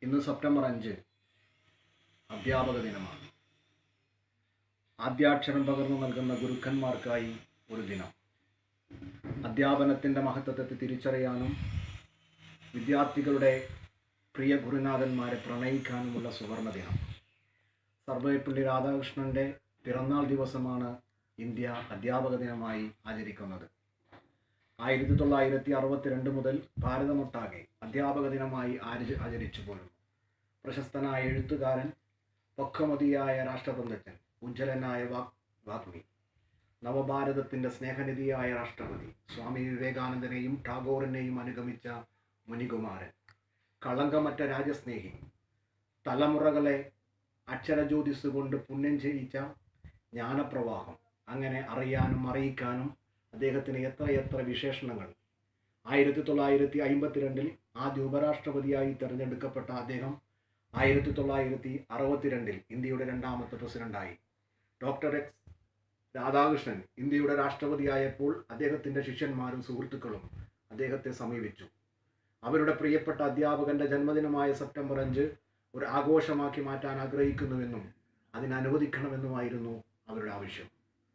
ഇന്ന് സെപ്റ്റംബർ അഞ്ച് അധ്യാപക ദിനമാണ് ആദ്യാക്ഷരം പകർന്നു നൽകുന്ന ഗുരുക്കന്മാർക്കായി ഒരു ദിനം അധ്യാപനത്തിൻ്റെ മഹത്വത്തെ തിരിച്ചറിയാനും വിദ്യാർത്ഥികളുടെ പ്രിയ ഗുരുനാഥന്മാരെ പ്രണയിക്കാനുമുള്ള സുവർണ ദിനം സർവൈപ്പള്ളി രാധാകൃഷ്ണൻ്റെ പിറന്നാൾ ദിവസമാണ് ഇന്ത്യ അധ്യാപക ദിനമായി ആചരിക്കുന്നത് ആയിരത്തി തൊള്ളായിരത്തി അറുപത്തിരണ്ട് മുതൽ ഭാരതമൊട്ടാകെ അധ്യാപക ദിനമായി ആചരി ആചരിച്ചു പോരുന്നു പ്രശസ്തനായ എഴുത്തുകാരൻ പൊക്കമതിയായ രാഷ്ട്രതന്ത്രജ്ഞൻ ഉജ്ജ്വലനായ വാക് വാഗ്മി നവഭാരതത്തിൻ്റെ സ്നേഹനിധിയായ രാഷ്ട്രപതി സ്വാമി വിവേകാനന്ദനെയും ടാഗോറിനെയും അനുഗമിച്ച മുനികുമാരൻ കളങ്കമറ്റ രാജസ്നേഹി തലമുറകളെ അക്ഷരജ്യോതിസ് കൊണ്ട് പുണ്യം ചെയ്യിച്ച ജ്ഞാനപ്രവാഹം അങ്ങനെ അറിയാനും അറിയിക്കാനും അദ്ദേഹത്തിന് എത്രയെത്ര വിശേഷണങ്ങൾ ആയിരത്തി തൊള്ളായിരത്തി അമ്പത്തിരണ്ടിൽ ആദ്യ ഉപരാഷ്ട്രപതിയായി തിരഞ്ഞെടുക്കപ്പെട്ട അദ്ദേഹം ആയിരത്തി തൊള്ളായിരത്തി അറുപത്തിരണ്ടിൽ ഇന്ത്യയുടെ രണ്ടാമത്തെ പ്രസിഡന്റായി ഡോക്ടർ എക്സ് രാധാകൃഷ്ണൻ ഇന്ത്യയുടെ രാഷ്ട്രപതിയായപ്പോൾ അദ്ദേഹത്തിൻ്റെ ശിഷ്യന്മാരും സുഹൃത്തുക്കളും അദ്ദേഹത്തെ സമീപിച്ചു അവരുടെ പ്രിയപ്പെട്ട അധ്യാപകന്റെ ജന്മദിനമായ സെപ്റ്റംബർ അഞ്ച് ഒരു ആഘോഷമാക്കി മാറ്റാൻ ആഗ്രഹിക്കുന്നുവെന്നും അതിന് അനുവദിക്കണമെന്നുമായിരുന്നു അവരുടെ ആവശ്യം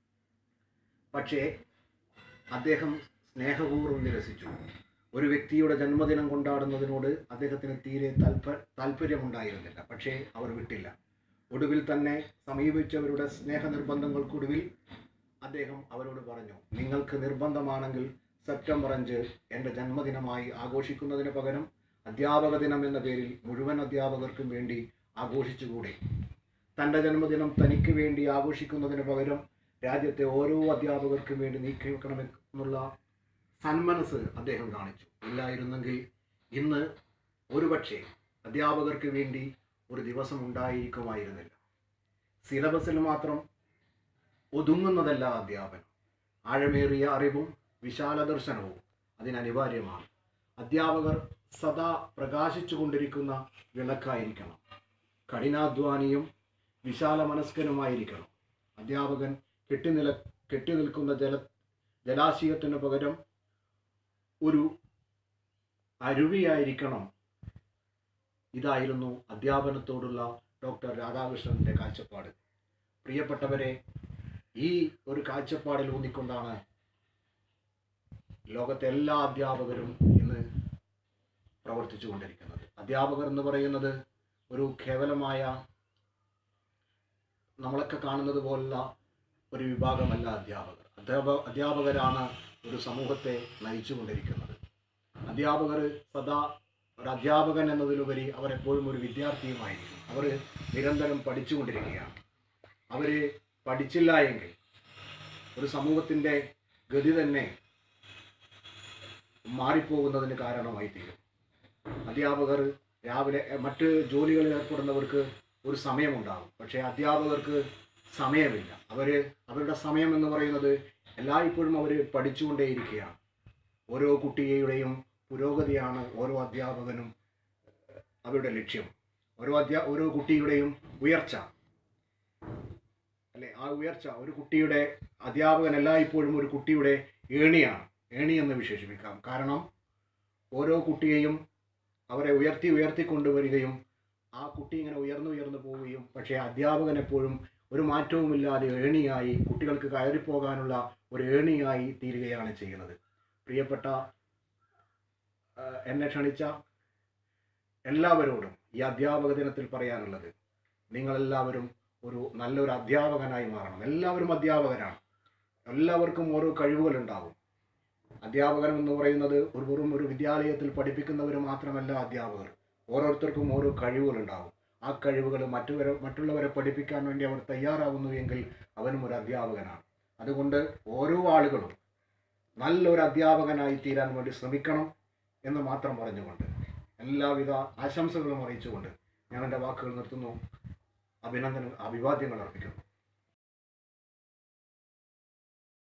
പക്ഷേ അദ്ദേഹം സ്നേഹപൂർവ്വം നിരസിച്ചു ഒരു വ്യക്തിയുടെ ജന്മദിനം കൊണ്ടാടുന്നതിനോട് അദ്ദേഹത്തിന് തീരെ താല്പ താല്പര്യമുണ്ടായിരുന്നില്ല പക്ഷേ അവർ വിട്ടില്ല ഒടുവിൽ തന്നെ സമീപിച്ചവരുടെ സ്നേഹ നിർബന്ധങ്ങൾക്കൊടുവിൽ അദ്ദേഹം അവരോട് പറഞ്ഞു നിങ്ങൾക്ക് നിർബന്ധമാണെങ്കിൽ സെപ്റ്റംബർ അഞ്ച് എൻ്റെ ജന്മദിനമായി ആഘോഷിക്കുന്നതിന് പകരം അധ്യാപക ദിനം എന്ന പേരിൽ മുഴുവൻ അധ്യാപകർക്കും വേണ്ടി ആഘോഷിച്ചുകൂടെ തൻ്റെ ജന്മദിനം തനിക്ക് വേണ്ടി ആഘോഷിക്കുന്നതിന് പകരം രാജ്യത്തെ ഓരോ അധ്യാപകർക്കും വേണ്ടി നീക്കി വെക്കണമെന്നുള്ള സന്മനസ് അദ്ദേഹം കാണിച്ചു ഇല്ലായിരുന്നെങ്കിൽ ഇന്ന് ഒരുപക്ഷെ അധ്യാപകർക്ക് വേണ്ടി ഒരു ദിവസം ഉണ്ടായിരിക്കുമായിരുന്നില്ല സിലബസിൽ മാത്രം ഒതുങ്ങുന്നതല്ല അധ്യാപനം ആഴമേറിയ അറിവും വിശാല ദർശനവും അതിനനിവാര്യമാണ് അധ്യാപകർ സദാ പ്രകാശിച്ചുകൊണ്ടിരിക്കുന്ന വിളക്കായിരിക്കണം കഠിനാധ്വാനിയും വിശാല മനസ്കനുമായിരിക്കണം അധ്യാപകൻ കെട്ടിനില കെട്ടിനിൽക്കുന്ന ജല ജലാശയത്തിന് പകരം ഒരു അരുവിയായിരിക്കണം ഇതായിരുന്നു അധ്യാപനത്തോടുള്ള ഡോക്ടർ രാധാകൃഷ്ണന്റെ കാഴ്ചപ്പാട് പ്രിയപ്പെട്ടവരെ ഈ ഒരു കാഴ്ചപ്പാടിൽ ഊന്നിക്കൊണ്ടാണ് ലോകത്തെ എല്ലാ അധ്യാപകരും ഇന്ന് പ്രവർത്തിച്ചു കൊണ്ടിരിക്കുന്നത് അധ്യാപകർ എന്ന് പറയുന്നത് ഒരു കേവലമായ നമ്മളൊക്കെ കാണുന്നത് പോലുള്ള ഒരു വിഭാഗമല്ല അധ്യാപകർ അധ്യാപക അധ്യാപകരാണ് ഒരു സമൂഹത്തെ നയിച്ചുകൊണ്ടിരിക്കുന്നത് അധ്യാപകർ സദാ ഒരു അധ്യാപകൻ എന്നതിലുപരി അവരെപ്പോഴും ഒരു വിദ്യാർത്ഥിയുമായിരിക്കും അവർ നിരന്തരം പഠിച്ചുകൊണ്ടിരിക്കുകയാണ് അവർ പഠിച്ചില്ല എങ്കിൽ ഒരു സമൂഹത്തിൻ്റെ ഗതി തന്നെ മാറിപ്പോകുന്നതിന് കാരണമായി തീരും അധ്യാപകർ രാവിലെ എ, മറ്റ് ജോലികളിൽ ഏർപ്പെടുന്നവർക്ക് ഒരു സമയമുണ്ടാകും പക്ഷേ അധ്യാപകർക്ക് സമയമില്ല അവർ അവരുടെ സമയം എന്ന് പറയുന്നത് എല്ലായ്പ്പോഴും അവർ പഠിച്ചുകൊണ്ടേയിരിക്കുകയാണ് ഓരോ കുട്ടിയുടെയും പുരോഗതിയാണ് ഓരോ അധ്യാപകനും ഏഹ്, അവരുടെ ലക്ഷ്യം ഓരോ അധ്യാ ഓരോ കുട്ടിയുടെയും ഉയർച്ച അല്ലെ ആ ഉയർച്ച ഒരു കുട്ടിയുടെ അധ്യാപകൻ എല്ലായ്പ്പോഴും ഒരു കുട്ടിയുടെ ഏണിയാണ് ഏണി എന്ന് വിശേഷിപ്പിക്കാം കാരണം ഓരോ കുട്ടിയെയും അവരെ ഉയർത്തി ഉയർത്തി കൊണ്ടുവരികയും ആ കുട്ടി ഇങ്ങനെ ഉയർന്നു ഉയർന്നു പോവുകയും പക്ഷേ അധ്യാപകൻ എപ്പോഴും ഒരു മാറ്റവുമില്ലാതെ ഏണിയായി കുട്ടികൾക്ക് കയറിപ്പോകാനുള്ള ഒരു ഏണിയായി തീരുകയാണ് ചെയ്യുന്നത് പ്രിയപ്പെട്ട ആ, എന്നെ ക്ഷണിച്ച എല്ലാവരോടും ഈ അധ്യാപക ദിനത്തിൽ പറയാനുള്ളത് നിങ്ങളെല്ലാവരും ഒരു നല്ലൊരു അധ്യാപകനായി മാറണം എല്ലാവരും അധ്യാപകരാണ് എല്ലാവർക്കും ഓരോ കഴിവുകളുണ്ടാകും അധ്യാപകൻ എന്ന് പറയുന്നത് ഒരു വെറും ഒരു വിദ്യാലയത്തിൽ പഠിപ്പിക്കുന്നവർ മാത്രമല്ല അധ്യാപകർ ഓരോരുത്തർക്കും ഓരോ കഴിവുകളുണ്ടാകും ആ കഴിവുകൾ മറ്റുവരെ മറ്റുള്ളവരെ പഠിപ്പിക്കാൻ വേണ്ടി അവർ തയ്യാറാവുന്നു എങ്കിൽ അവനും ഒരു അധ്യാപകനാണ് അതുകൊണ്ട് ഓരോ ആളുകളും നല്ലൊരു അധ്യാപകനായി തീരാൻ വേണ്ടി ശ്രമിക്കണം എന്ന് മാത്രം പറഞ്ഞുകൊണ്ട് എല്ലാവിധ ആശംസകളും അറിയിച്ചുകൊണ്ട് ഞാൻ എൻ്റെ വാക്കുകൾ നിർത്തുന്നു അഭിനന്ദന അഭിവാദ്യങ്ങൾ അർപ്പിക്കുന്നു